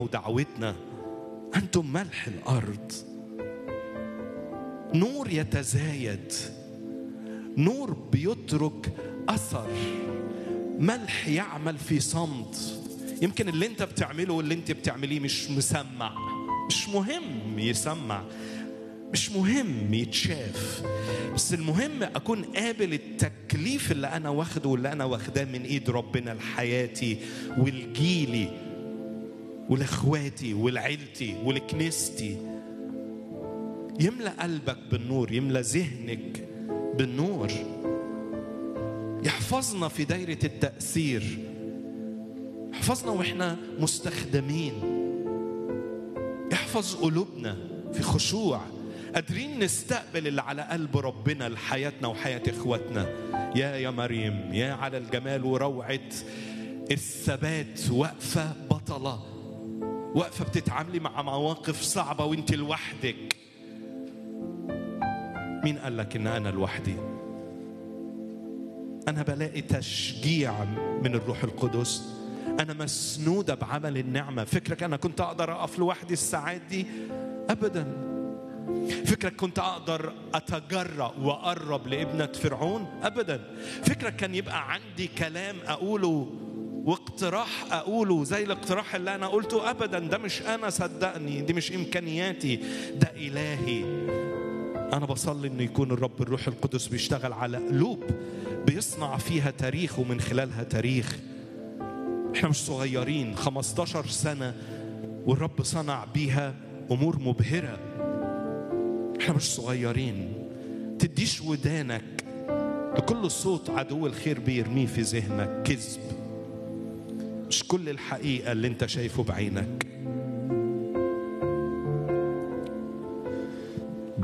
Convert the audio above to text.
ودعوتنا أنتم ملح الأرض نور يتزايد نور بيترك أثر ملح يعمل في صمت يمكن اللي انت بتعمله واللي انت بتعمليه مش مسمع مش مهم يسمع مش مهم يتشاف بس المهم اكون قابل التكليف اللي انا واخده واللي انا واخداه من ايد ربنا لحياتي ولجيلي ولاخواتي ولعيلتي ولكنيستي يملا قلبك بالنور يملا ذهنك بالنور يحفظنا في دايره التاثير يحفظنا واحنا مستخدمين يحفظ قلوبنا في خشوع قادرين نستقبل اللي على قلب ربنا لحياتنا وحياة إخواتنا يا يا مريم يا على الجمال وروعة الثبات واقفة بطلة واقفة بتتعاملي مع مواقف صعبة وانت لوحدك مين قال لك ان انا لوحدي انا بلاقي تشجيع من الروح القدس انا مسنودة بعمل النعمة فكرك انا كنت اقدر اقف لوحدي الساعات دي ابدا فكرك كنت اقدر اتجرأ واقرب لابنة فرعون ابدا فكرك كان يبقى عندي كلام اقوله واقتراح اقوله زي الاقتراح اللي انا قلته ابدا ده مش انا صدقني دي مش امكانياتي ده الهي انا بصلي انه يكون الرب الروح القدس بيشتغل على قلوب بيصنع فيها تاريخ ومن خلالها تاريخ احنا مش صغيرين 15 سنه والرب صنع بيها امور مبهره احنا مش صغيرين تديش ودانك لكل صوت عدو الخير بيرميه في ذهنك كذب مش كل الحقيقة اللي انت شايفه بعينك